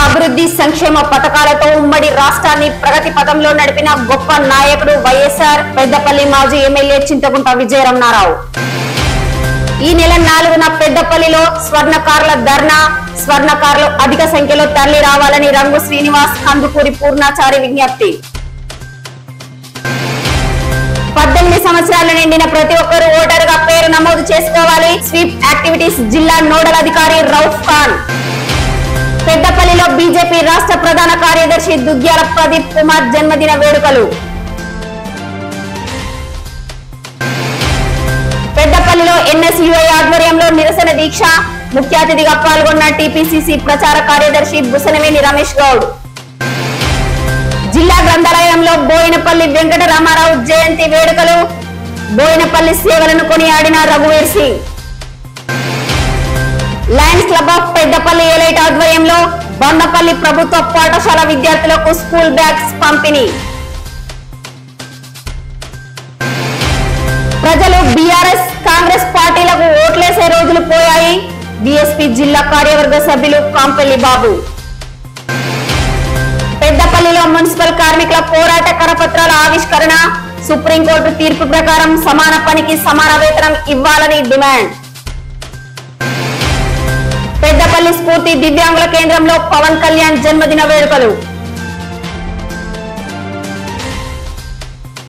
అభివృద్ధి సంక్షేమ పథకాలతో ఉమ్మడి రాష్ట్రాన్ని ప్రగతి పథంలో నడిపిన గొప్ప నాయకుడు వైఎస్ఆర్ పెద్దపల్లి మాజీ ఎమ్మెల్యే చింతకుంట విజయరమణారావు ఈ నెల నాలుగున పెద్దపల్లిలో స్వర్ణకారుల ధర్నా స్వర్ణకారులు అధిక సంఖ్యలో తరలి రావాలని రంగు శ్రీనివాస్ కందుకూరి పూర్ణాచారి విజ్ఞప్తి పద్దెనిమిది సంవత్సరాలు నిండిన ప్రతి ఒక్కరూ ఓటరుగా పేరు నమోదు చేసుకోవాలి స్వీప్ యాక్టివిటీస్ జిల్లా నోడల్ అధికారి రౌఫ్ ఖాన్ పెద్దపల్లిలో బీజేపీ రాష్ట్ర ప్రధాన కార్యదర్శి దుగ్గ్యాల ప్రదీప్ కుమార్ జన్మదిన వేడుకలు పెద్దపల్లిలో ఎన్ఎస్యుఐ ఆధ్వర్యంలో నిరసన దీక్ష ముఖ్య అతిథిగా పాల్గొన్న టీపీసీసీ ప్రచార కార్యదర్శి బుసనవేని రమేష్ గౌడ్ జిల్లా గ్రంథాలయంలో బోయినపల్లి వెంకట రామారావు జయంతి వేడుకలు బోయినపల్లి సేవలను కొనియాడిన రఘువీర్ Singh Lions Club of Peddapalli elite ఆధ్వర్యంలో బండపల్లి ప్రభుత్వ పాఠశాల విద్యార్థులకు స్కూల్ బ్యాగ్స్ పంపిణీ ప్రజలు బీఆర్ఎస్ కాంగ్రెస్ పార్టీలకు ఓట్లేసే రోజులు పోయాయి బీఎస్పీ జిల్లా కార్యవర్గ సభ్యులు కాంపెల్లి బాబు పెద్దపల్లిలో మున్సిపల్ కార్మికుల పోరాట కరపత్రాల ఆవిష్కరణ సుప్రీంకోర్టు తీర్పు ప్రకారం సమాన పనికి సమాన వేతనం ఇవ్వాలని డిమాండ్ పెద్దపల్లి స్ఫూర్తి దివ్యాంగుల కేంద్రంలో పవన్ కళ్యాణ్ జన్మదిన వేడుకలు